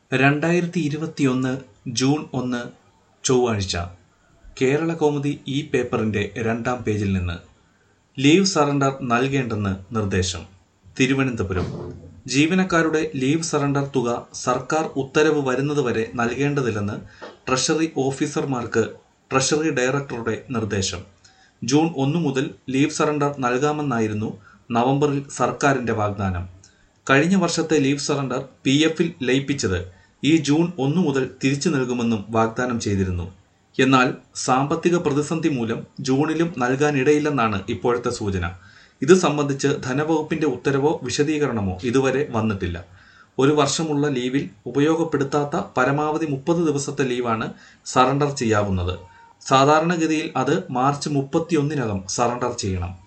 രണ്ടായിരത്തി ഇരുപത്തിയൊന്ന് ജൂൺ ഒന്ന് ചൊവ്വാഴ്ച കേരള കൗമുദി ഈ പേപ്പറിന്റെ രണ്ടാം പേജിൽ നിന്ന് ലീവ് സറണ്ടർ നൽകേണ്ടെന്ന് നിർദ്ദേശം തിരുവനന്തപുരം ജീവനക്കാരുടെ ലീവ് സറണ്ടർ തുക സർക്കാർ ഉത്തരവ് വരുന്നതുവരെ നൽകേണ്ടതില്ലെന്ന് ട്രഷറി ഓഫീസർമാർക്ക് ട്രഷറി ഡയറക്ടറുടെ നിർദ്ദേശം ജൂൺ ഒന്ന് മുതൽ ലീവ് സറണ്ടർ നൽകാമെന്നായിരുന്നു നവംബറിൽ സർക്കാരിന്റെ വാഗ്ദാനം കഴിഞ്ഞ വർഷത്തെ ലീവ് സറണ്ടർ പി എഫിൽ ലയിപ്പിച്ചത് ഈ ജൂൺ ഒന്ന് മുതൽ തിരിച്ചു നൽകുമെന്നും വാഗ്ദാനം ചെയ്തിരുന്നു എന്നാൽ സാമ്പത്തിക പ്രതിസന്ധി മൂലം ജൂണിലും നൽകാനിടയില്ലെന്നാണ് ഇപ്പോഴത്തെ സൂചന ഇത് സംബന്ധിച്ച് ധനവകുപ്പിന്റെ ഉത്തരവോ വിശദീകരണമോ ഇതുവരെ വന്നിട്ടില്ല ഒരു വർഷമുള്ള ലീവിൽ ഉപയോഗപ്പെടുത്താത്ത പരമാവധി മുപ്പത് ദിവസത്തെ ലീവാണ് സറണ്ടർ ചെയ്യാവുന്നത് സാധാരണഗതിയിൽ അത് മാർച്ച് മുപ്പത്തിയൊന്നിനകം സറണ്ടർ ചെയ്യണം